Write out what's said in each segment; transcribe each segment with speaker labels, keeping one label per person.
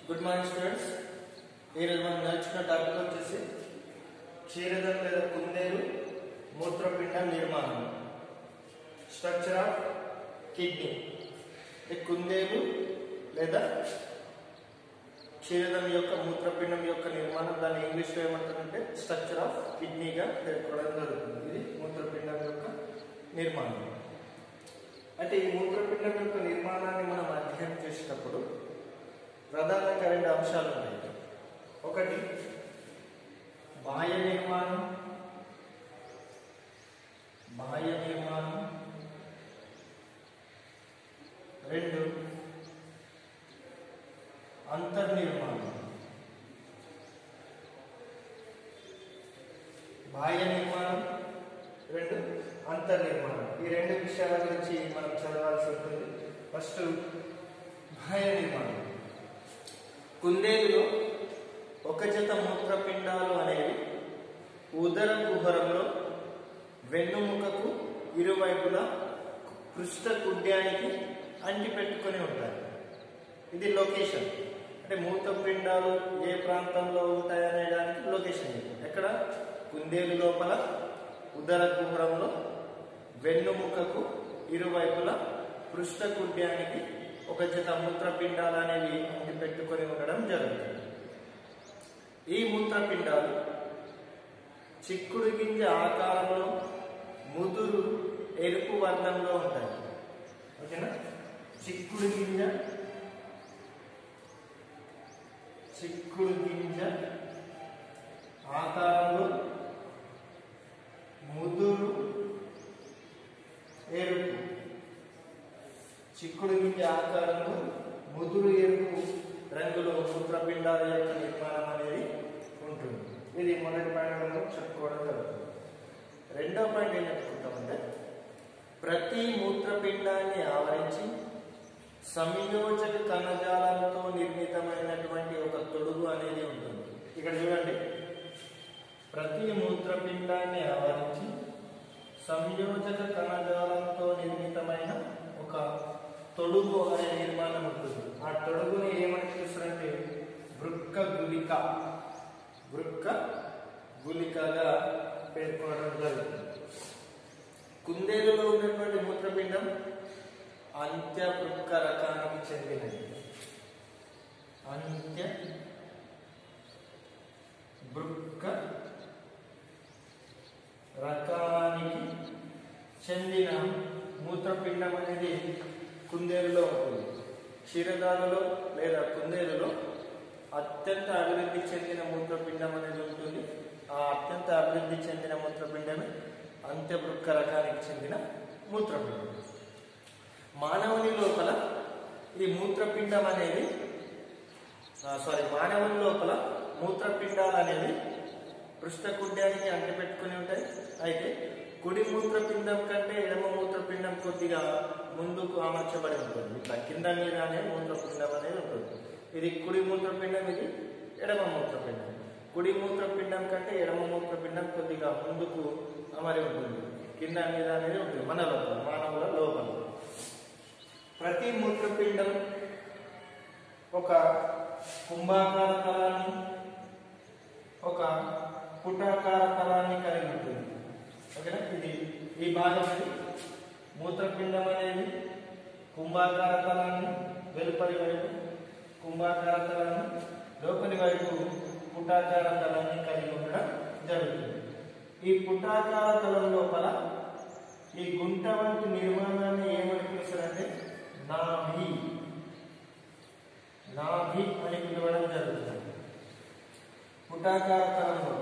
Speaker 1: good morning students ఈరోజు మనం నేర్చుకున్న టాపిక్ వచ్చేసి క్షీరదం లేదా కుందేలు మూత్రపిండ నిర్మాణం స్ట్రక్చర్ ఆఫ్ కిడ్నీ ఈ కుందేలు లేదా క్షీరదం యొక్క మూత్రపిండం యొక్క నిర్మాణం దాన్ని ఇంగ్లీష్లో ఏమంటారంటే స్ట్రక్చర్ ఆఫ్ కిడ్నీగా పేర్కొనడం జరుగుతుంది ఇది మూత్రపిండం యొక్క నిర్మాణం అంటే ఈ మూత్రపిండం యొక్క నిర్మాణాన్ని మనం అధ్యయనం చేసేటప్పుడు ప్రధానంగా రెండు అంశాలు ఉన్నాయి ఒకటి బాహ్య నిర్మాణం బాహ్య నిర్మాణం రెండు అంతర్నిర్మాణం బాహ్య నిర్మాణం రెండు అంతర్నిర్మాణం ఈ రెండు విషయాల గురించి మనం చదవాల్సి ఉంటుంది ఫస్ట్ బాహ్య నిర్మాణం కుందేలులో ఒక జత మూత్రపిండాలు అనేవి ఉదర కుహరంలో వెన్నుముకకు ఇరువైపులా పృష్ఠ కుడ్యానికి అంటి పెట్టుకొని ఉంటాయి ఇది లొకేషన్ అంటే మూత్రపిండాలు ఏ ప్రాంతంలో ఉంటాయనే దానికి లొకేషన్ ఇది ఎక్కడ కుందేలు లోపల ఉదర కుహరంలో వెన్నుముకకు ఇరువైపులా పృష్ఠ కుడ్యానికి ఒక జత మూత్రపిండాలు అనేవి అంటి పెట్టుకొని ఉండడం జరుగుతుంది ఈ మూత్రపిండాలు చిక్కుడు గింజ ఆకారంలో ముదురు ఎరుపు వర్ణంలో ఉంటాయి ఓకేనా చిక్కుడు గింజ చిక్కుడు గింజ ఆకారంలో ముదురు ఎరుపు చిక్కుడు గింజ ఆకారంలో ముదురు ఎరుపు రంగులో మూత్రపిండాల యొక్క నిర్మాణం అనేది ఉంటుంది ఇది మొదటి పాయింట్ చెప్పుకోవడం జరుగుతుంది రెండో పాయింట్ ఏం చెప్పుకుంటామంటే ప్రతి మూత్రపిండాన్ని ఆవరించి సంయోజక కణజాలంతో నిర్మితమైనటువంటి ఒక తొడుగు అనేది ఉంటుంది ఇక్కడ చూడండి ప్రతి మూత్రపిండాన్ని ఆవరించి సంయోజక కణజాలంతో నిర్మితమైన ఒక తొడుగు అనే నిర్మాణం ఉంటుంది ఆ తొడుగుని ఏమని పిలుస్తారంటే వృక్క గులిక వృక్క గులికగా పేర్కొనడం జరుగుతుంది కుందేలులో ఉన్నటువంటి మూత్రపిండం అంత్య వృక్క రకానికి చెందినది అంత్య వృక్క రకానికి చెందిన మూత్రపిండం అనేది కుందేలులో ఉంటుంది క్షీరదాలలో లేదా కుందేలులో అత్యంత అభివృద్ధి చెందిన మూత్రపిండం అనేది ఉంటుంది ఆ అత్యంత అభివృద్ధి చెందిన మూత్రపిండమే అంత్యవృక్క రకానికి చెందిన మూత్రపిండం మానవుని లోపల ఈ మూత్రపిండం అనేది సారీ మానవుని లోపల మూత్రపిండాలు అనేవి పృష్ఠకుడ్యానికి అంటిపెట్టుకుని ఉంటాయి అయితే కుడి మూత్రపిండం కంటే ఎడమ మూత్రపిండం కొద్దిగా ముందుకు అమర్చబడి ఉంటుంది ఇట్లా కింద మీదనే మూత్రపిండం అనేది ఉంటుంది ఇది కుడి మూత్రపిండం ఇది ఎడమ మూత్రపిండం కుడి మూత్రపిండం కంటే ఎడమ మూత్రపిండం కొద్దిగా ముందుకు అమరి ఉంటుంది కింద మీద అనేది ఉంటుంది మన లోపల మానవుల లోపల ప్రతి మూత్రపిండం ఒక కుంభాకార తలాన్ని ఒక పుటాకార తలాన్ని కలిగి ఉంటుంది ఓకేనా ఇది ఈ భాగం ఇది మూత్రపిండం అనేది కుంభాకార తలాన్ని వెలుపలి వైపు కుంభాకార తలాన్ని లోపలి వైపు పుటాకార తలాన్ని కలిగి ఉండడం జరుగుతుంది ఈ పుటాకార తలం లోపల ఈ గుంట వంటి నిర్మాణాన్ని ఏమని పిలుస్తారంటే నాభి నాభి అని పిలవడం జరుగుతుంది పుటాకార తలంలో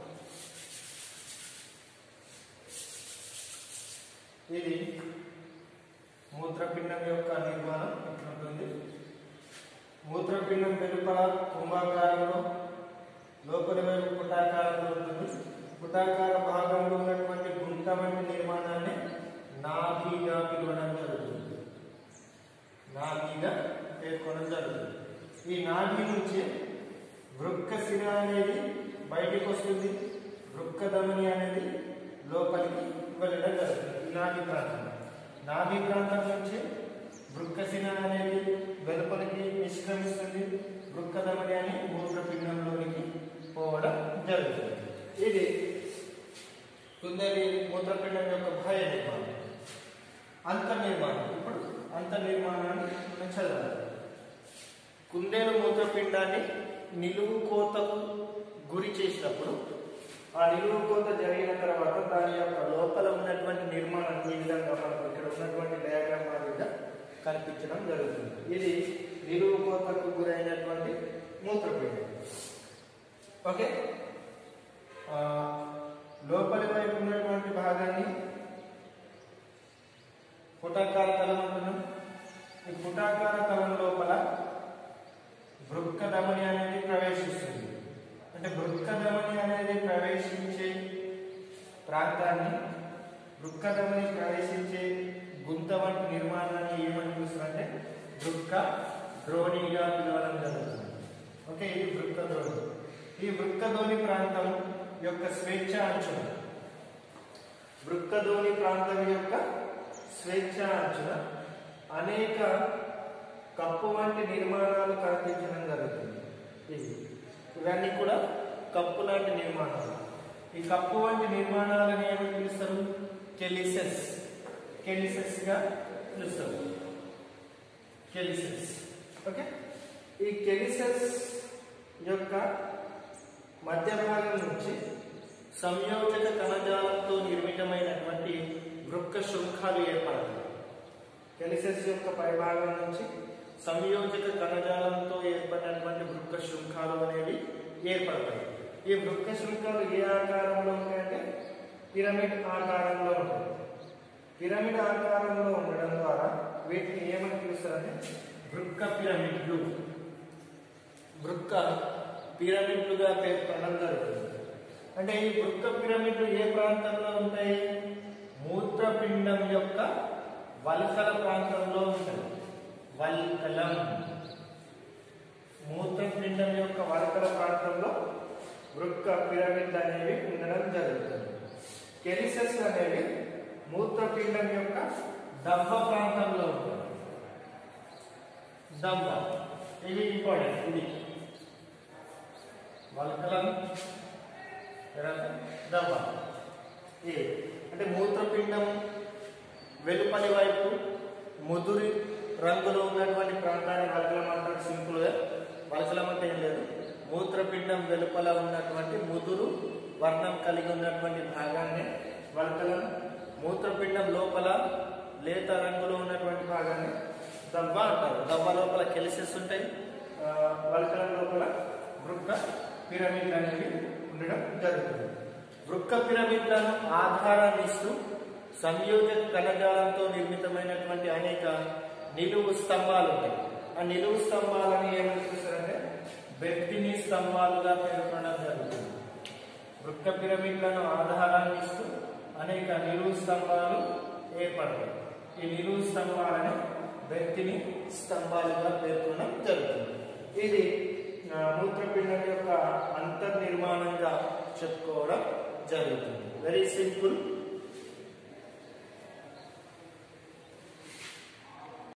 Speaker 1: ఇది మూత్రపిండం యొక్క నిర్మాణం ఇట్లుంటుంది మూత్రపిండం వెలుపల కుంభాకారంలో లోపలి వైపు పుటాకారంలో ఉంటుంది పుటాకార భాగంలో ఉన్నటువంటి గుంట వంటి నిర్మాణాన్ని నాభిగా పిలవడం జరుగుతుంది నాభిగా పేర్కొనడం జరుగుతుంది ఈ నాభి నుంచి వృక్క శిర అనేది బయటికి వస్తుంది వృక్క ధమని అనేది లోపలికి వెళ్ళడం జరుగుతుంది ఈ నాభి ప్రాంతం నాభి ప్రాంతం నుంచి వృక్కశిన అనేది వెలుపలికి నిష్క్రమిస్తుంది వృక్కధమని అంతర్నిర్మాణాన్ని మనం చదవాలి కుందేలు మూత్రపిండాన్ని నిలువు కోతకు గురి చేసినప్పుడు ఆ నిలువు కోత జరిగిన తర్వాత దాని యొక్క లోపల ఉన్నటువంటి నిర్మాణం ఈ విధంగా మనకు ఇక్కడ ఉన్నటువంటి డయాగ్రామ్ మాదిరిగా కనిపించడం జరుగుతుంది ఇది నిలువు కోతకు గురైనటువంటి మూత్రపిండం ఓకే ఆ, లోపలి వైపు ఉన్నటువంటి భాగాన్ని పుటాకార తలం అంటున్నాం ఈ పుటాకార తలం లోపల వృక్క ధమని అనేది ప్రవేశిస్తుంది అంటే వృక్క ధమని అనేది ప్రవేశించే ప్రాంతాన్ని వృక్క ధమని ప్రవేశించే గుంత వంటి నిర్మాణాన్ని ఏమని పిలుస్తారంటే వృక్క ద్రోణిగా పిలవడం జరుగుతుంది ఓకే ఇది వృక్క ద్రోణి ఈ వృక్కధోని ప్రాంతం యొక్క స్వేచ్ఛ అంచున వృక్కధోని ప్రాంతం యొక్క స్వేచ్ఛ అంచున అనేక కప్పు వంటి నిర్మాణాలు కనిపించడం జరుగుతుంది ఇది ఇవన్నీ కూడా కప్పు లాంటి నిర్మాణాలు ఈ కప్పు వంటి నిర్మాణాలను ఏమని పిలుస్తారు కెలిసెస్ కెలిసెస్ గా పిలుస్తారు కెలిసెస్ ఓకే ఈ కెలిసెస్ యొక్క మధ్య భాగం నుంచి సంయోజక కణజాలంతో నిర్మితమైనటువంటి వృక్క శృంఖాలు ఏర్పడతాయి కెలిసెస్ యొక్క పైభాగం నుంచి సంయోజక కణజాలంతో ఏర్పడినటువంటి వృక్క శృంఖాలు అనేవి ఏర్పడతాయి ఈ వృక్క శృంఖాలు ఏ ఆకారంలో ఉంటాయంటే పిరమిడ్ ఆకారంలో ఉంటాయి పిరమిడ్ ఆకారంలో ఉండడం ద్వారా వీటిని ఏమని పిలుస్తారంటే వృక్క పిరమిడ్లు వృక్క పిరమిడ్లుగా పేర్కొనడం జరుగుతుంది అంటే ఈ వృక్క పిరమిడ్లు ఏ ప్రాంతంలో ఉంటాయి మూత్రపిండం యొక్క వల్కల ప్రాంతంలో ఉంటాయి వల్కలం మూత్రపిండం యొక్క వల్కల ప్రాంతంలో వృక్క పిరమిడ్ అనేవి ఉండడం జరుగుతుంది కెలిసెస్ అనేవి మూత్రపిండం యొక్క దవ్వ ప్రాంతంలో ఉంటాయి దవ్వ ఇది ఇంపార్టెంట్ ఇది వల్కలం తర్వాత దవ్వ ఇది అంటే మూత్రపిండం వెలుపలి వైపు ముదురి రంగులో ఉన్నటువంటి ప్రాంతాన్ని వలకలం అంటారు సింపుల్గా వలకలం అంటే ఏం లేదు మూత్రపిండం వెలుపల ఉన్నటువంటి ముదురు వర్ణం కలిగి ఉన్నటువంటి భాగాన్ని వలకలం మూత్రపిండం లోపల లేత రంగులో ఉన్నటువంటి భాగాన్ని దవ్వ అంటారు దవ్వ లోపల కెలిసెస్ ఉంటాయి ఆ, వలకలం లోపల వృక్క పిరమిడ్ అనేవి ఉండడం జరుగుతుంది వృక్క పిరమిడ్లను ఆధారాన్ని ఇస్తూ సంయోజక కణజాలంతో నిర్మితమైనటువంటి అనేక నిలువు స్తంభాలు ఉంటాయి ఆ నిలువు స్తంభాలని ఏమని పిలుస్తారంటే బెర్తిని స్తంభాలుగా పేర్కొనడం జరుగుతుంది వృక్క పిరమిడ్లను ఆధారాన్ని ఇస్తూ అనేక నిలువు స్తంభాలు ఏర్పడతాయి ఈ నిలువు స్తంభాలని బెర్తిని స్తంభాలుగా పేర్కొనడం జరుగుతుంది ఇది ఆ, మూత్రపిండం యొక్క అంతర్నిర్మాణంగా చెప్పుకోవడం జరుగుతుంది వెరీ సింపుల్